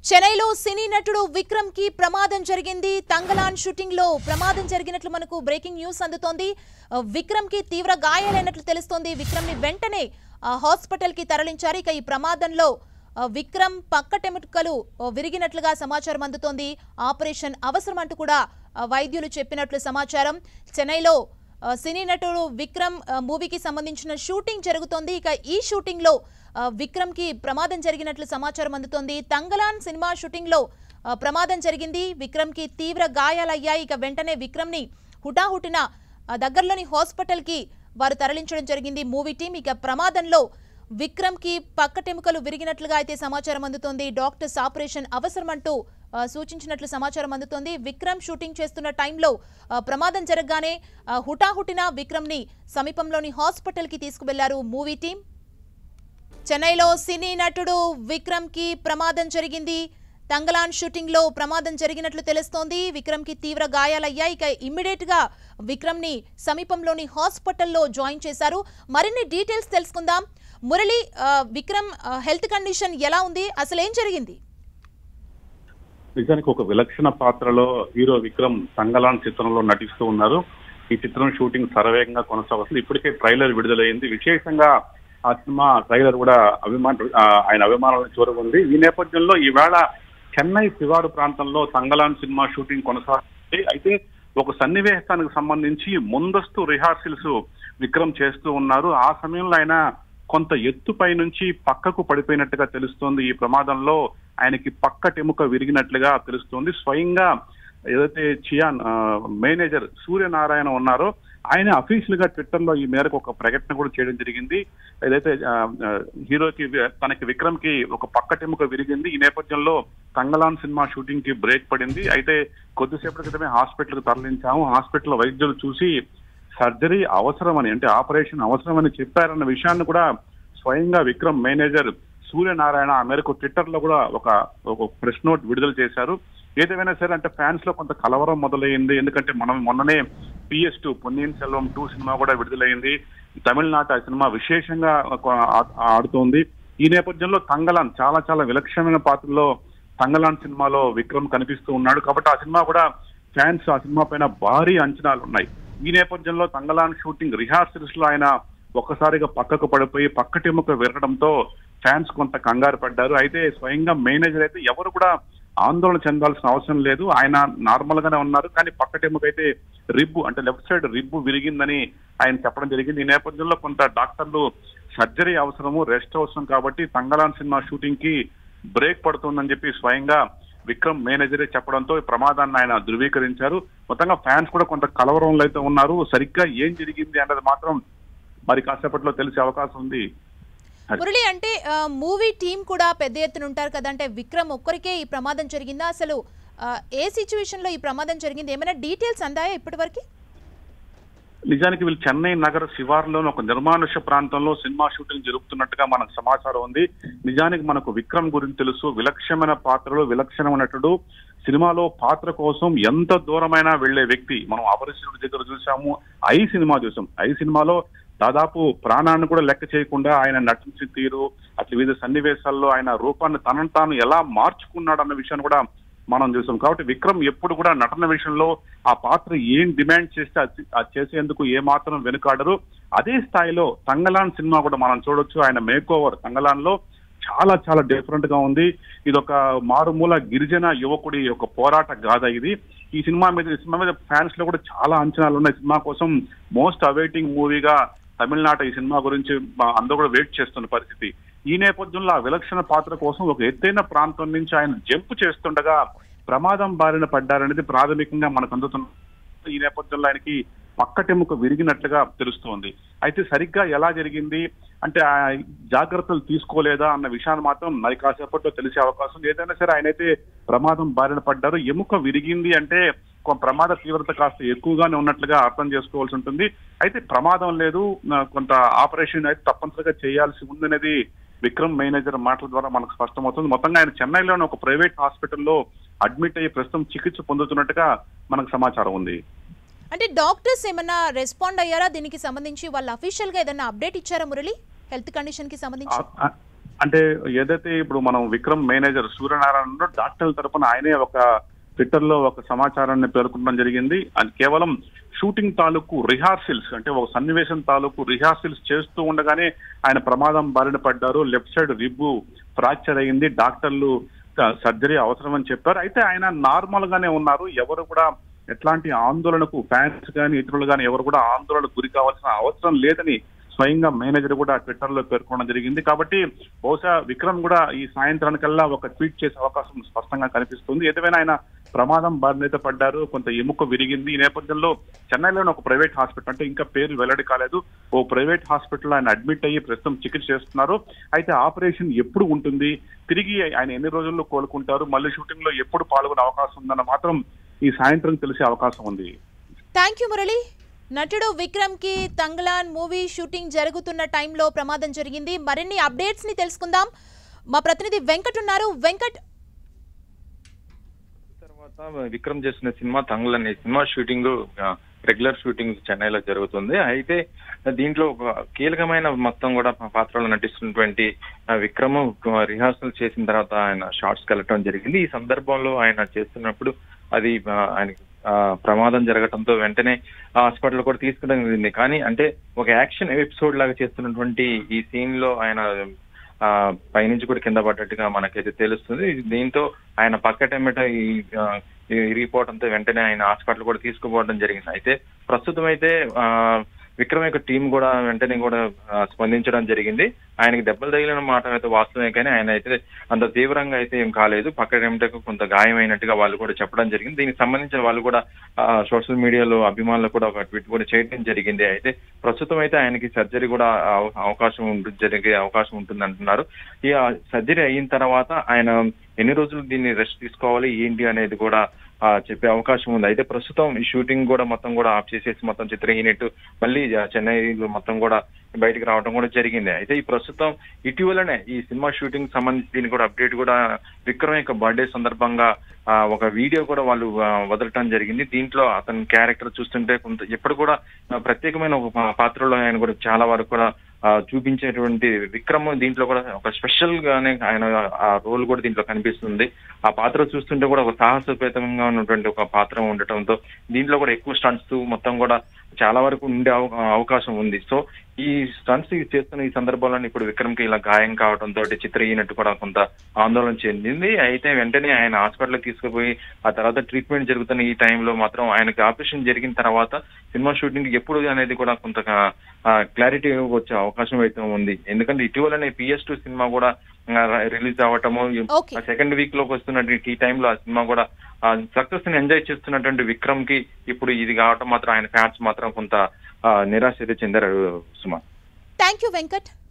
చెన్నైలో సినీ నటుడు విక్రమ్ కి ప్రమాదం జరిగింది తంగలాన్ షూటింగ్ లో ప్రమాదం జరిగినట్లు మనకు బ్రేకింగ్ న్యూస్ అందుతోంది ఆ, విక్రమ్ కి తీవ్ర గాయాలైనట్లు తెలుస్తోంది విక్రమ్ ని వెంటనే ఆ, హాస్పిటల్ కి తరలించారు ఇక ఈ ప్రమాదంలో ఆ, విక్రమ్ పక్కటెముకలు ఆ, విరిగినట్లుగా సమాచారం అందుతోంది ఆపరేషన్ అవసరం అంటూ కూడా ఆ, వైద్యులు చెప్పినట్లు సమాచారం చెన్నైలో ఆ, సినీ నటుడు విక్రమ్ ఆ, మూవీకి సంబంధించిన షూటింగ్ జరుగుతోంది ఇక ఈ షూటింగ్ లో ఆ, విక్రమ్ కి ప్రమాదం జరిగినట్లు సమాచారం అందుతోంది తంగలాన్ సినిమా షూటింగ్ లో ఆ, ప్రమాదం జరిగింది విక్రమ్ కి తీవ్ర గాయాలయ్యాయి ఇక వెంటనే విక్రమ్ ని హుటాహుటిన ఆ, దగ్గరలోని హాస్పిటల్ కి వారు తరలించడం జరిగింది మూవీ టీం ఇక ప్రమాదంలో విక్రమ్ కి పక్కటెముకలు విరిగినట్లుగా అయితే సమాచారం అందుతోంది డాక్టర్స్ ఆపరేషన్ అవసరమంటూ ఆ, సూచించినట్లు సమాచారం అందుతోంది విక్రమ్ షూటింగ్ చేస్తున్న టైంలో ఆ, ప్రమాదం జరగగానే ఆ, హుటాహుటిన విక్రమ్ ని సమీపంలోని హాస్పిటల్ కి తీసుకువెళ్లారు మూవీ టీం చెన్నైలో సినీ నటుడు విక్రమ్ కి ప్రమాదం జరిగింది తంగలాన్ షూటింగ్ లో ప్రమాదం జరిగినట్లు తెలుస్తోంది విక్రమ్ కి తీవ్ర గాయాలయ్యాయి ఇక ఇమ్మీడియట్ గా విక్రమ్ ని సమీపంలోని హాస్పిటల్లో జాయిన్ చేశారు మరిన్ని డీటెయిల్స్ తెలుసుకుందాం మురళి ఆ, విక్రమ్ ఆ, హెల్త్ కండిషన్ ఎలా ఉంది అసలు ఏం జరిగింది నిజానికి ఒక విలక్షణ పాత్రలో హీరో విక్రమ్ సంగలాన్ చిత్రంలో నటిస్తూ ఉన్నారు ఈ చిత్రం షూటింగ్ శరవేగంగా కొనసాగుతుంది ఇప్పటికే ట్రైలర్ విడుదలైంది విశేషంగా ఆ సినిమా ట్రైలర్ కూడా అభిమాన ఆ, ఆయన అభిమానులను చూరగొంది ఈ నేపథ్యంలో ఈవేళ చెన్నై శివారు ప్రాంతంలో సంగలాన్ సినిమా షూటింగ్ కొనసాగుతుంది అయితే ఒక సన్నివేశానికి సంబంధించి ముందస్తు రిహార్సల్స్ విక్రమ్ చేస్తూ ఉన్నారు ఆ సమయంలో ఆయన కొంత ఎత్తుపై నుంచి పక్కకు పడిపోయినట్టుగా తెలుస్తోంది ఈ ప్రమాదంలో ఆయనకి పక్కటెముక విరిగినట్లుగా తెలుస్తోంది స్వయంగా ఏదైతే చియాన్ ఆ, మేనేజర్ సూర్యనారాయణ ఉన్నారో ఆయన అఫీషియల్ గా ట్విట్టర్ లో ఈ మేరకు ఒక ప్రకటన కూడా చేయడం జరిగింది ఏదైతే ఆ, ఆ, హీరోకి వి- తనకి విక్రమ్ కి ఒక పక్కటెముక విరిగింది ఈ నేపథ్యంలో తంగలాన్ సినిమా షూటింగ్ కి బ్రేక్ పడింది అయితే కొద్దిసేపటి క్రితమే హాస్పిటల్ కు తరలించాము హాస్పిటల్ వైద్యులు చూసి సర్జరీ అవసరమని అంటే ఆపరేషన్ అవసరమని చెప్పారన్న విషయాన్ని కూడా స్వయంగా విక్రమ్ మేనేజర్ సూర్యనారాయణ ఆ మేరకు ట్విట్టర్ లో కూడా ఒక ఒక ప్రెస్ నోట్ విడుదల చేశారు ఏదేమైనా సరే అంటే ఫ్యాన్స్ లో కొంత కలవరం మొదలైంది ఎందుకంటే మనం మొన్ననే PS two Ponniyin Selvan two సినిమా కూడా విడుదలైంది తమిళనాట ఆ సినిమా విశేషంగా ఒక ఆ- ఆడుతోంది ఈ నేపథ్యంలో తంగలాన్ చాలా చాలా విలక్షణమైన పాత్రలో తంగలాన్ సినిమాలో విక్రమ్ కనిపిస్తూ ఉన్నాడు కాబట్టి ఆ సినిమా కూడా ఫ్యాన్స్ ఆ సినిమా పైన భారీ అంచనాలు ఉన్నాయి ఈ నేపథ్యంలో తంగలాన్ షూటింగ్ రిహార్సల్స్ లో ఆయన ఒక్కసారిగా పక్కకు పడిపోయి పక్కటెముక విరగడంతో ఫ్యాన్స్ కొంత కంగారు పడ్డారు అయితే స్వయంగా మేనేజర్ అయితే ఎవరు కూడా ఆందోళన చెందాల్సిన అవసరం లేదు ఆయన నార్మల్ గానే ఉన్నారు కానీ పక్కటెముకైతే రిబ్బు అంటే లెఫ్ట్ సైడ్ రిబ్బు విరిగిందని ఆయన చెప్పడం జరిగింది ఈ నేపథ్యంలో కొంత డాక్టర్లు సర్జరీ అవసరము రెస్ట్ అవసరం కాబట్టి తంగలాన్ సినిమా షూటింగ్ కి బ్రేక్ పడుతుందని చెప్పి స్వయంగా విక్రమ్ మేనేజరే చెప్పడంతో ఈ ప్రమాదాన్ని ఆయన ధృవీకరించారు మొత్తంగా ఫ్యాన్స్ కూడా కొంత కలవరంలో అయితే ఉన్నారు సరిగ్గా ఏం జరిగింది అన్నది మాత్రం మరి కాసేపట్లో తెలిసే అవకాశం ఉంది మురళి అంటే ఆ, మూవీ టీం కూడా పెద్ద ఎత్తున ఉంటారు కదా అంటే విక్రమ్ ఒక్కరికే ఈ ప్రమాదం జరిగిందా అసలు ఆ, ఏ సిచ్యువేషన్ లో ఈ ప్రమాదం జరిగింది ఏమైనా డీటెయిల్స్ అందాయా ఇప్పటివరకు నిజానికి వీళ్ళు చెన్నై నగర శివార్లోని ఒక నిర్మానుష్య ప్రాంతంలో సినిమా షూటింగ్ జరుగుతున్నట్టుగా మనకు సమాచారం ఉంది నిజానికి మనకు విక్రమ్ గురించి తెలుసు విలక్షణమైన పాత్రలో విలక్షణమైన నటుడు సినిమాలో పాత్ర కోసం ఎంత దూరమైనా వెళ్లే వ్యక్తి మనం అపరిచితుడి దగ్గర చూసాము ఐ సినిమా చూసాం ఐ సినిమాలో దాదాపు ప్రాణాన్ని కూడా లెక్క చేయకుండా ఆయన నటించిన తీరు అట్లా వివిధ సన్నివేశాల్లో ఆయన రూపాన్ని తనను తాను ఎలా మార్చుకున్నాడు అన్న విషయాన్ని కూడా మనం చూసాం కాబట్టి విక్రమ్ ఎప్పుడు కూడా నటన విషయంలో ఆ పాత్ర ఏం డిమాండ్ చేస్తే అది అది చేసేందుకు ఏ మాత్రం వెనుకాడరు అదే స్థాయిలో తంగలాన్ సినిమా కూడా మనం చూడొచ్చు ఆయన మేక్ ఓవర్ తంగలాన్ లో చాలా చాలా డిఫరెంట్ గా ఉంది ఇది ఒక మారుమూల గిరిజన యువకుడి ఒక పోరాట గాథ ఇది ఈ సినిమా మీద ఈ సినిమా మీద ఫ్యాన్స్ లో కూడా చాలా అంచనాలు ఉన్నాయి సినిమా కోసం మోస్ట్ అవైటింగ్ మూవీగా తమిళనాట ఈ సినిమా గురించి మా- అందరూ కూడా వెయిట్ చేస్తున్న పరిస్థితి ఈ నేపథ్యంలో ఆ విలక్షణ పాత్ర కోసం ఒక ఎత్తైన ప్రాంతం నుంచి ఆయన జంప్ చేస్తుండగా ప్రమాదం బారిన పడ్డారనేది ప్రాథమికంగా మనకు అందుతున్న ఈ నేపథ్యంలో ఆయనకి పక్కటెముక విరిగినట్లుగా తెలుస్తోంది అయితే సరిగ్గా ఎలా జరిగింది అంటే ఆ జాగ్రత్తలు తీసుకోలేదా అన్న విషయాన్ని మాత్రం మరి కాసేపట్లో తెలిసే అవకాశం ఉంది. ఏదైనా సరే ఆయనైతే ప్రమాదం బారిన పడ్డారు ఎముక విరిగింది అంటే కొ- ప్రమాద తీవ్రత కాస్త ఎక్కువగానే ఉన్నట్లుగా అర్థం చేసుకోవాల్సి ఉంటుంది అయితే ప్రమాదం లేదు ఆ, కొంత ఆపరేషన్ అయితే తప్పనిసరిగా చేయాల్సి ఉందనేది విక్రమ్ మేనేజర్ మాటల ద్వారా మనకు స్పష్టమవుతుంది మొత్తంగా ఆయన చెన్నైలోని ఒక ప్రైవేట్ హాస్పిటల్లో అడ్మిట్ అయ్యి ప్రస్తుతం చికిత్స పొందుతున్నట్టుగా మనకు సమాచారం ఉంది అంటే డాక్టర్స్ ఏమన్నా రెస్పాండ్ అయ్యారా దీనికి సంబంధించి వాళ్ళు అఫీషియల్ గా ఏదైనా అప్డేట్ ఇచ్చారా మురళి హెల్త్ కండిషన్ కి సంబంధించి ఆ- ఆ- అంటే ఏదైతే ఇప్పుడు మనం విక్రమ్ మేనేజర్ సూర్యనారాయణ ఉన్నాడో, డాక్టర్ల తరపున ఆయనే ఒక ట్విట్టర్ లో ఒక సమాచారాన్ని పేర్కొనడం జరిగింది అది కేవలం షూటింగ్ తాలూకు రిహార్సిల్స్ అంటే ఒక సన్నివేశం తాలూకు రిహార్సిల్స్ చేస్తూ ఉండగానే ఆయన ప్రమాదం బారిన పడ్డారు లెఫ్ట్ సైడ్ రిబ్బు ఫ్రాక్చర్ అయింది డాక్టర్లు సర్జరీ అవసరమని చెప్పారు అయితే ఆయన నార్మల్ గానే ఉన్నారు ఎవరు కూడా ఎట్లాంటి ఆందోళనకు ఫ్యాన్స్ కానీ ఇతరులు కానీ ఎవరు కూడా ఆందోళనకు గురి కావాల్సిన అవసరం లేదని స్వయంగా మేనేజర్ కూడా ట్విట్టర్ లో పేర్కొనడం జరిగింది కాబట్టి బహుశా విక్రమ్ కూడా ఈ సాయంత్రానికల్లా ఒక ట్వీట్ చేసే అవకాశం స్పష్టంగా కనిపిస్తుంది ఏదైనా ఆయన ప్రమాదం బారినైతే పడ్డారు కొంత ఎముక విరిగింది ఈ నేపథ్యంలో చెన్నైలోని ఒక ప్రైవేట్ హాస్పిటల్ అంటే ఇంకా పేరు వెల్లడి కాలేదు ఓ ప్రైవేట్ హాస్పిటల్ ఆయన అడ్మిట్ అయ్యి ప్రస్తుతం చికిత్స చేస్తున్నారు అయితే ఆపరేషన్ ఎప్పుడు ఉంటుంది తిరిగి ఆయన ఎన్ని రోజుల్లో కోలుకుంటారు మళ్ళీ షూటింగ్ లో ఎప్పుడు పాల్గొనే అవకాశం ఉందన్న మాత్రం ఈ సాయంత్రం తెలిసే అవకాశం ఉంది థ్యాంక్ యూ మురళి నటుడు విక్రమ్ కి తంగ్లాన్ మూవీ షూటింగ్ జరుగుతున్న టైంలో ప్రమాదం జరిగింది మరిన్ని అప్డేట్స్ ని తెలుసుకుందాం మా ప్రతినిధి వెంకట్ ఉన్నారు వెంకట్ తర్వాత విక్రమ్ చేసిన సినిమా తంగుల్ అనే సినిమా షూటింగ్ రెగ్యులర్ షూటింగ్ చెన్నైలో జరుగుతుంది అయితే దీంట్లో ఒక కీలకమైన మొత్తం కూడా పాత్రలో నటిస్తున్నటువంటి ఆ, విక్రమ్ రిహార్సల్ చేసిన తర్వాత ఆయన షార్ట్స్ వెళ్ళటం జరిగింది ఈ సందర్భంలో ఆయన చేస్తున్నప్పుడు అది ఆ, ఆయనకి ఆ, ప్రమాదం జరగటంతో వెంటనే హాస్పిటల్ కూడా తీసుకురావడం జరిగింది కానీ అంటే ఒక యాక్షన్ ఎపిసోడ్ లాగా చేస్తున్నటువంటి ఈ సీన్ లో ఆయన ఆ పైనుంచి కూడా కింద పడ్డట్టుగా మనకైతే తెలుస్తుంది దీంతో ఆయన పక్కటెమ్మట ఈ ఆ, ఈ ఇరిగిపోవడంతో వెంటనే ఆయన హాస్పిటల్ కూడా తీసుకుపోవడం జరిగింది అయితే ప్రస్తుతం అయితే ఆ, విక్రమ్ యొక్క టీం కూడా వెంటనే కూడా ఆ, స్పందించడం జరిగింది ఆయనకి దెబ్బలు తగిలిన మాట అయితే వాస్తవమే కానీ ఆయన అయితే అంత తీవ్రంగా అయితే ఏం కాలేదు పక్కటెమ్మటకు కొంత గాయమైనట్టుగా వాళ్ళు కూడా చెప్పడం జరిగింది దీనికి సంబంధించిన వాళ్ళు కూడా సోషల్ మీడియాలో అభిమానులు కూడా ఒక ట్వీట్ కూడా చేయడం జరిగింది అయితే ప్రస్తుతం అయితే ఆయనకి సర్జరీ కూడా అవ- అవకాశం ఉంటుంది జరిగే అవకాశం ఉంటుంది అంటున్నారు ఈ సర్జరీ అయిన తర్వాత ఆయన ఎన్ని రోజులు దీన్ని రెస్ట్ తీసుకోవాలి ఏంటి అనేది కూడా ఆ, చెప్పే అవకాశం ఉంది అయితే ప్రస్తుతం ఈ షూటింగ్ కూడా మొత్తం కూడా ఆఫ్ చేసేసి మొత్తం చిత్ర యూనిట్ మళ్ళీ ఆ, చెన్నైలో మొత్తం కూడా బయటకు రావడం కూడా జరిగింది అయితే ఈ ప్రస్తుతం ఇటీవలనే ఈ సినిమా షూటింగ్ సంబంధించి దీని కూడా అప్డేట్ కూడా విక్రమ్ యొక్క బర్త్డే సందర్భంగా ఆ, ఒక వీడియో కూడా వాళ్ళు ఆ, వదలటం జరిగింది దీంట్లో అతని క్యారెక్టర్ చూస్తుంటే కొంత ఎప్పుడు కూడా ఆ, ప్రత్యేకమైన ఒక పా- పాత్రలో ఆయన కూడా చాలా వరకు కూడా ఆ, చూపించేటువంటి విక్రమ్ దీంట్లో కూడా ఒక స్పెషల్ గానే ఆయన ఆ రోల్ కూడా దీంట్లో కనిపిస్తుంది ఆ పాత్ర చూస్తుంటే కూడా ఒక సాహసోపేతంగా ఉన్నటువంటి ఒక పాత్ర ఉండటంతో దీంట్లో కూడా ఎక్కువ స్టంట్స్ మొత్తం కూడా చాలా వరకు ఉండే అవ- అవకాశం ఉంది సో ఈ స్టంట్స్ చేస్తున్న ఈ సందర్భంలో ఇప్పుడు విక్రమ్ కి ఇలా గాయం కావడంతో చిత్ర ఈనట్టు కూడా కొంత ఆందోళన చెందింది అయితే వెంటనే ఆయన హాస్పిటల్ తీసుకుపోయి ఆ తర్వాత ట్రీట్మెంట్ జరుగుతున్న ఈ టైంలో మాత్రం ఆయనకి ఆపరేషన్ జరిగిన తర్వాత సినిమా షూటింగ్ ఎప్పుడు అనేది కూడా కొంత క్లారిటీ వచ్చే అవకాశం అయితే ఉంది ఎందుకంటే ఇటీవలనే పిఎస్ టూ సినిమా కూడా రిలీజ్ అవ్వటము Okay. సెకండ్ వీక్ లోకి వస్తున్నటువంటి ఈ టైంలో ఆ సినిమా కూడా సక్సెస్ ని ఎంజాయ్ చేస్తున్నటువంటి విక్రమ్ కి ఇప్పుడు ఇది కావటం మాత్రం ఆయన ఫ్యాన్స్ మాత్రం కొంత ఆ, నిరాశ అయితే చెందారు సుమా థ్యాంక్ యూ వెంకట్